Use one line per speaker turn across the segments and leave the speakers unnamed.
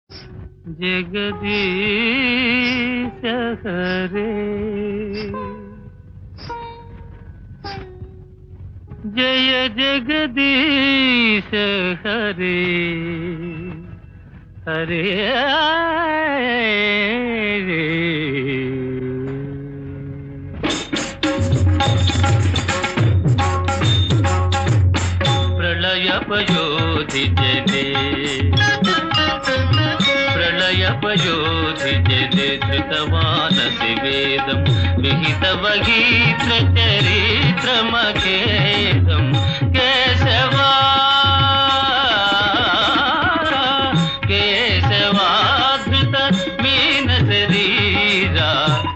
జగదీశ హరే జయ జగదీశ హరే హరే ప్రళయపయోధి జనే ప్రళయపయోధి జనే ధృతమానసి వేదం విహిత వగీత్ర చరిత్రమఖేదం కేశవా కేశవాధృత మీన శరీరా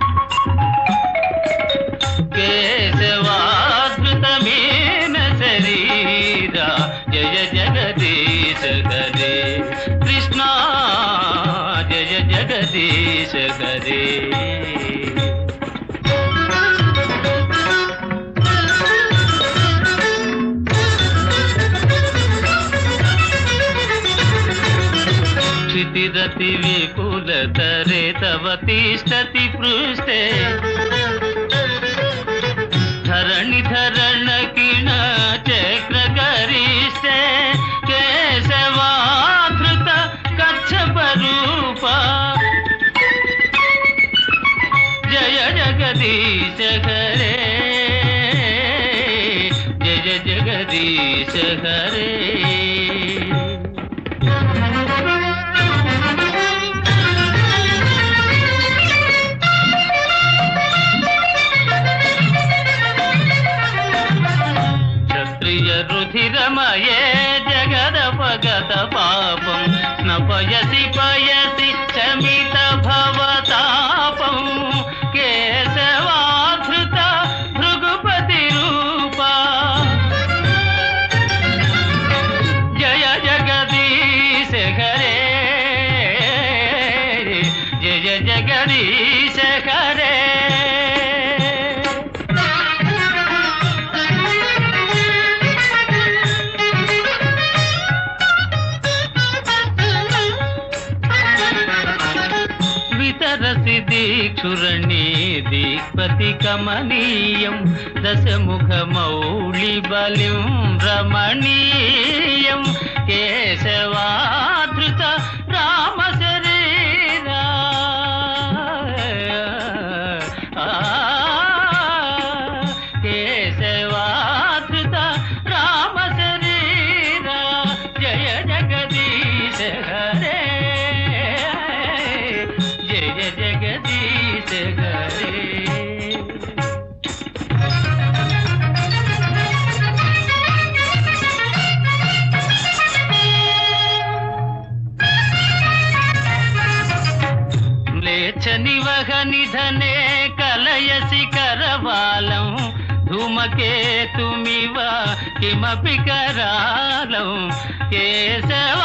కేశవాద్భుతమేన శరీరా జయ జగదీశ హరే కృష్ణ జయ జగదీశ హరే क्षितिरति विपुलतरे तव तिष्ठति पृष्ठे धरणि धरण किण चक्र गरिष्ठे केशवाधृत कच्छप रूप जय जगदीश हरे जय जगदीश हरे క్షత్రియ రుధిరమయే జగదపగత పాపం స్నపయసి పయసి శమిత భవతాపం కేశవాధృత భృగుపతి రూప జయ జగదీశ హరే జయ జగదీశ హరే వితరసి దీక్షురణి దీక్పతి కమనీయం దశముఖమౌళి బలిం రమణీయం కేశవాధృత రామ శరీరా ఆ, కేశవాధృత రామ శరీరా జయ జగదీశ హరే జయ జగదీశ హరే మ్లేచ్ఛ నివహ నిధనే కలయసి కరవాలం ధూమకేతుమివ కిమపి కరాలం కేశవ